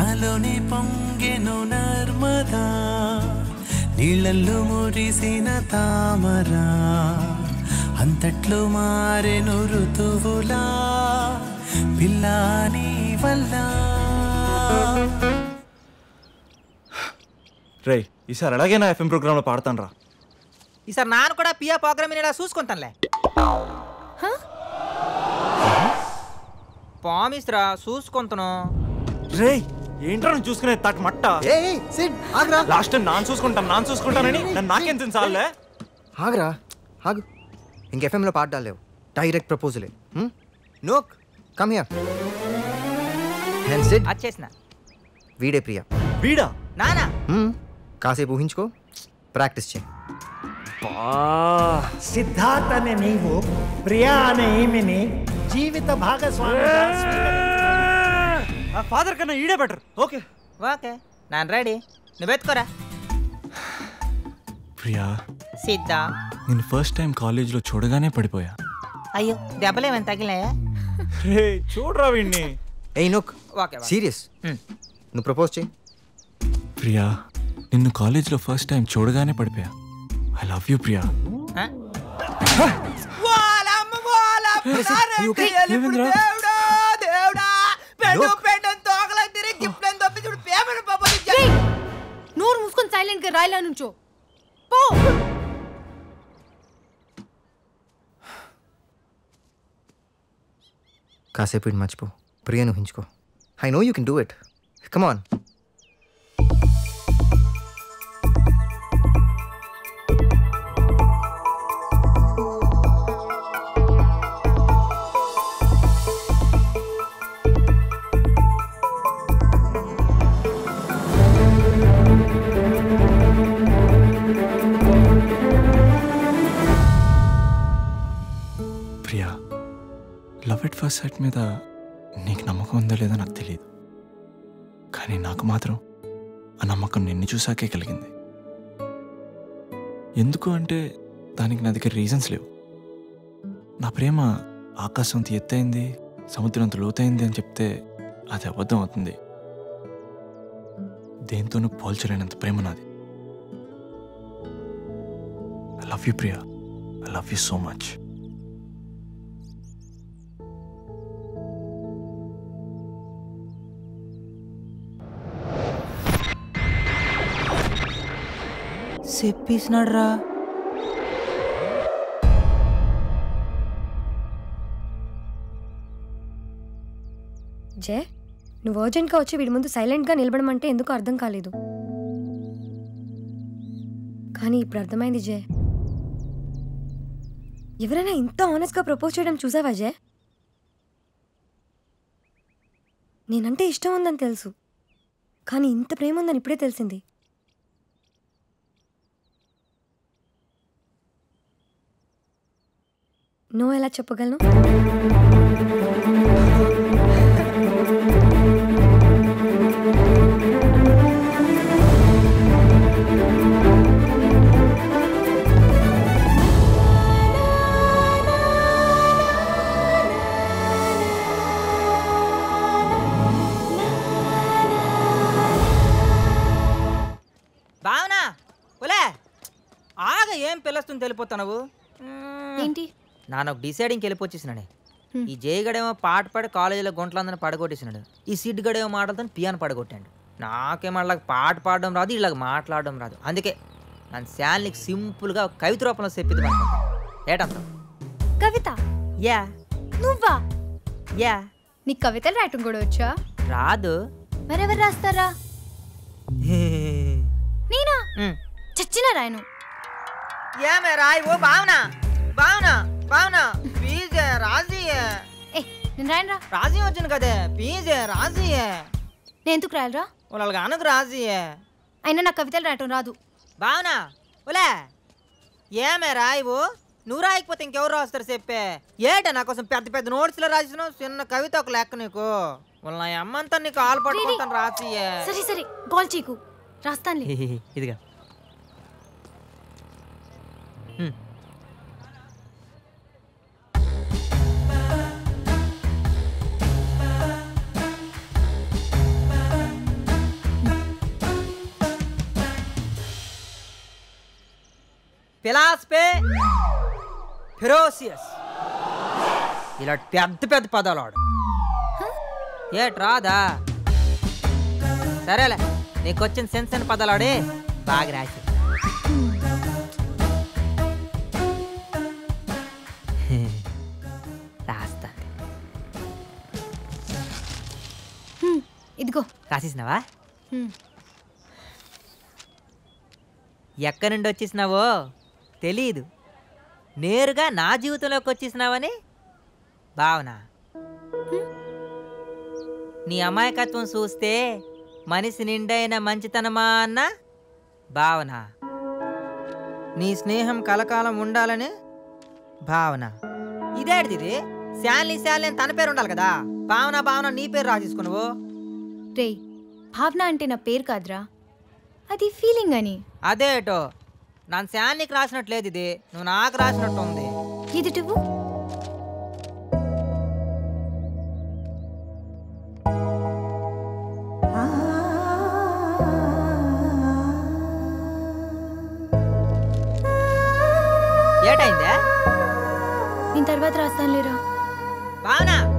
నాలోనే పొంగెను నర్మదా నీళ్ళల్లో మురిసిన తామరా అంతట్లో మారెను ఋతువులా పిల్లాని వల్ల రే ఈసారి అలాగే నా ఎఫ్ఎం ప్రోగ్రాంలో పాడతాను రా ఈసారి నాన్న కూడా పియా ప్రోగ్రామ్ ఇలా చూసుకుంటానులే పామిస్రా చూసుకుంటాను రే ఏంట్రా నువ్వు చూసుకునే తట్ మట్ట లాస్ట్ టైం నాన్ చూసుకుంటాను నాన్ చూసుకుంటానని నన్ను నాకేం తినసాలే ఆగరా ఆగు ఇంక ఎఫ్ఎంలో పాడ్డాలు లేవు డైరెక్ట్ ప్రపోజలే నోక్ కమ్ హియర్ అండ్ సిట్ వచ్చేసిన వీడే ప్రియా వీడా నానా Hmm? కాసేపు ఊహించుకో ప్రాక్టీస్ చేయి సిద్ధార్థ్ అనే నీవు ప్రియా అనే ఈమెని జీవిత భాగస్వామిగా స్వీకరించు. ఆ ఫాదర్ కన్నా ఈడే బెటర్ ఓకే ఓకే నాన్న రెడీ నువ్వు ఎత్తుకోరా ప్రియా సిద్ధా నేను ఫస్ట్ టైం కాలేజ్లో చూడగానే పడిపోయా అయ్యో దెబ్బలేమని తగిలాయా రే చూడరా వీడిని ఏయ్ నోక్ ఓకే ఓకే. Serious Hmm. నువ్వు ప్రపోజ్ చేయి ప్రియా నిన్ను కాలేజ్లో ఫస్ట్ టైం చూడగానే పడిపోయా ఐ లవ్ యూ ప్రియా ఆ? వాళ్ళమ్మ, వాళ్ళమ్మ, నాన్నకి ఎలిపుడు దేవుడా, దేవుడా, పెండు, పెండని తోకలకు తిరిగి గిఫ్ట్లని తప్పించి ఇప్పుడు పేమెంట్ పాపని రేయ్! నోరు మూసుకొని సైలెంట్ గా రాయిలా నుంచో పో కాసేపు ఇటు మర్చిపో ప్రియను ఊహించుకో I know you can do it come on Priya love at first sight మీద నీకు నమ్మకం ఉందో లేదో నాకు తెలియదు కానీ నాకు మాత్రం ఆ నమ్మకం నిన్ను చూసాకే కలిగింది ఎందుకు అంటే దానికి నా దగ్గర రీజన్స్ లేవు నా ప్రేమ ఆకాశం అంత ఎత్తైంది సముద్రం అంత లోతైంది అని చెప్తే అది అబద్ధం అవుతుంది దేంతోనూ పోల్చలేనంత ప్రేమ నాది I love you Priya I love you so much చెప్పేసినాడు రా జే నువ్వు అర్జెంట్గా వచ్చి వీడి ముందు సైలెంట్గా నిలబడమంటే ఎందుకు అర్థం కాలేదు కానీ ఇప్పుడు అర్థమైంది జే ఎవరైనా ఇంత ఆనెస్ట్గా ప్రపోజ్ చేయడం చూసావా జే నేనంటే ఇష్టం ఉందని తెలుసు కానీ ఇంత ప్రేమ ఉందని ఇప్పుడే తెలిసింది నువ్వు ఎలా చెప్పగలను భావనా ఒలే ఆగ ఏం పిల్లస్తుంది తెలిపోతున్నావు ఏంటి నాన్న ఒక డిసైడింగ్కి వెళ్ళిపోచ్చేసినాడే ఈ జయగడేమో పాట పాడి కాలేజీలో గుంట్లందరిని పడగొట్టేసినాడు ఈ సిడ్ గడేమో మాటలతో పియాను పడగొట్టాడు నాకేమో అలాగ పాట పాడడం రాదు ఇలాగ మాట్లాడడం రాదు అందుకే నన్ను శాలినికి సింపుల్గా ఒక కవిత రూపంలో చెప్పిద్ది అనుకుంటా ఏటంత కవిత యా నువ్వా యా నీకు కవితలు రాయటం కూడా వచ్చా రాదు మరెవరు రాస్తారా నేనా ఉమ్. చచ్చిన రాయను ఏమే రాయి ఓ భావన భావన భావన పీజే రాజీయే ఏ నేను రాయనురా రాజీ వచ్చింది కదే పీజే రాజీయే నేను ఎందుకు రాయాలరా వాళ్ళకి అనకు రాజీయే అయినా నాకు కవితలు రాయటం రాదు భావన ఒలే ఏమే రాయివు నువ్వు రాయకపోతే ఇంకెవరు రాస్తారు చెప్పే ఏట నా కోసం పెద్ద పెద్ద నోట్స్లో రాసినావు చిన్న కవిత ఒక లెక్క నీకు వాళ్ళ నా అమ్మంతా నీకు ఆలు పట్టుకుంటాను రాసియే సరే సరే గోల్ చీకు రాస్తానులే ఇదిగా ఫిలాసఫే ఫిరోసియస్ ఇలా పెద్ద పెద్ద పదాలు ఆడు ఏట్ రాదా సరేలే నీకు వచ్చిన సెన్స్ అని పదాలు ఆడి బాగా రాసి రాస్తా హ్మ్, ఇదిగో రాసేసినావా హ్మ్. ఎక్కడి నుండి వచ్చేసినావో తెలీదు నేరుగా నా జీవితంలోకి వచ్చేసినావని భావన నీ అమాయకత్వం చూస్తే మనిషి నిండైన మంచితనమా అన్న భావన నీ స్నేహం కలకాలం ఉండాలని భావన ఇదేంటిది ఇది శాలిని శాలిని అని తన పేరు ఉండాలి కదా భావన భావన నీ పేరు రాసేసుకున్నావు రే భావన అంటే నా పేరు కాదురా అది ఫీలింగ్ అని అదేటో నన్ను శాన్నికి రాసినట్లేదు ఇది నువ్వు నాకు రాసినట్టు ఉంది ఎదుటివు ఏటైందే నేను తర్వాత రాస్తాను లేరా భావన